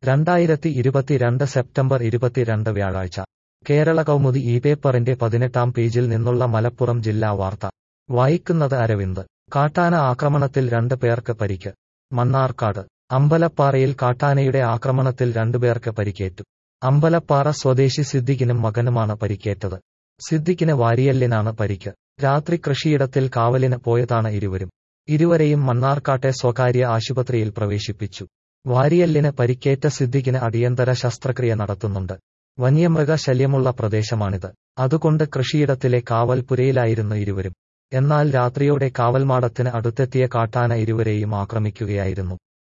രണ്ടായിരത്തി ഇരുപത്തിരണ്ട് സെപ്റ്റംബർ ഇരുപത്തിരണ്ട് വ്യാഴാഴ്ച കേരള കൗമുദി ഈ പേപ്പറിന്റെ പതിനെട്ടാം പേജിൽ നിന്നുള്ള മലപ്പുറം ജില്ലാ വാർത്ത വായിക്കുന്നത് അരവിന്ദ് കാട്ടാന ആക്രമണത്തിൽ രണ്ട് പേർക്ക് പരിക്ക് മണ്ണാർക്കാട് അമ്പലപ്പാറയിൽ കാട്ടാനയുടെ ആക്രമണത്തിൽ രണ്ടുപേർക്ക് പരിക്കേറ്റു അമ്പലപ്പാറ സ്വദേശി സിദ്ദിഖിനും മകനുമാണ് പരിക്കേറ്റത് സിദ്ദിഖിന് വാരിയല്ലിനാണ് പരിക്ക് രാത്രി കൃഷിയിടത്തിൽ കാവലിന് പോയതാണ് ഇരുവരും ഇരുവരെയും മണ്ണാർക്കാട്ടെ സ്വകാര്യ ആശുപത്രിയിൽ പ്രവേശിപ്പിച്ചു വാരിയല്ലിന് പരിക്കേറ്റ സിദ്ദിഖിന് അടിയന്തര ശസ്ത്രക്രിയ നടത്തുന്നുണ്ട് വന്യമൃഗ ശല്യമുള്ള പ്രദേശമാണിത് അതുകൊണ്ട് കൃഷിയിടത്തിലെ കാവൽപുരയിലായിരുന്നു ഇരുവരും എന്നാൽ രാത്രിയോടെ കാവൽമാടത്തിന് അടുത്തെത്തിയ കാട്ടാന ഇരുവരെയും ആക്രമിക്കുകയായിരുന്നു